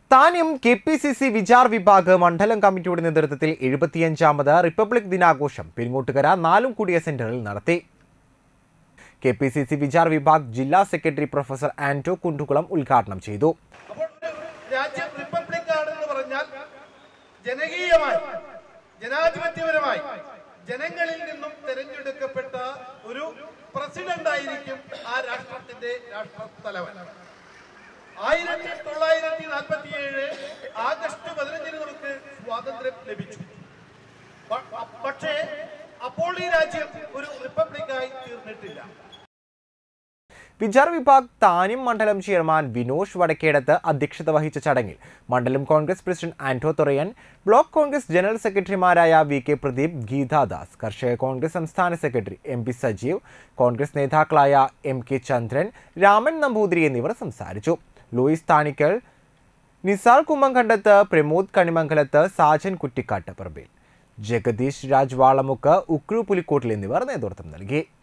താനും K P C C Vichar Vibhag മണ്ഡലം കമ്മിറ്റിയുടെ നേതൃത്വത്തിൽ എഴുപത്തിയഞ്ചാമത് റിപ്പബ്ലിക് ദിനാഘോഷം പെരിങ്ങോട്ടുകര നാലും കൂടിയ സെന്ററിൽ നടത്തി K P C C Vichar Vibhag ജില്ലാ സെക്രട്ടറി പ്രൊഫസർ ആന്റോ കുണ്ടുകുളം ഉദ്ഘാടനം ചെയ്തു അപ്പോൾ ഒരു രാജ്യം റിപ്പബ്ലിക് ആണെന്ന് പറഞ്ഞാൽ ജനകീയമായി ജനാധിപത്യപരമായി ജനങ്ങളിൽ നിന്നും തെരഞ്ഞെടുക്കപ്പെട്ട ഒരു പ്രസിഡന്റ് ആയിരിക്കും ആ രാഷ്ട്രത്തിന്റെ രാഷ്ട്രത്തലവൻ ആയിരത്തി തൊള്ളായിരത്തി നാൽപ്പത്തി ഏഴ് ആഗസ്റ്റ് പതിനഞ്ചിന് നമുക്ക് സ്വാതന്ത്ര്യം ലഭിച്ചു പ- പക്ഷേ അപ്പോൾ ഈ രാജ്യം ഒരു റിപ്പബ്ലിക്കായി തീർന്നിട്ടില്ല വിചാർ വിഭാഗ് താനും മണ്ഡലം ചെയർമാൻ വിനോഷ് വടക്കേടത്ത് അധ്യക്ഷത വഹിച്ച ചടങ്ങിൽ മണ്ഡലം Congress president Anto Thorayan block Congress general സെക്രട്ടറിമാരായ വി കെ പ്രദീപ് ഗീതാദാസ് കർഷക കോൺഗ്രസ് സംസ്ഥാന secretary M P Sajeev Congress നേതാക്കളായ എം കെ ചന്ദ്രൻ രാമൻ നമ്പൂതിരി എന്നിവർ സംസാരിച്ചു ലൂയിസ് താണിക്കൽ നിസാർ കുമ്മങ്കണ്ടത്ത് പ്രമോദ് കണിമംഗലത്ത് സാജൻ കുറ്റിക്കാട്ട് പറമ്പിൽ ജഗദീഷ് രാജ് വാളമുക്ക് ഉക്രു പുലിക്കോട്ടിൽ എന്നിവർ നേതൃത്വം നൽകി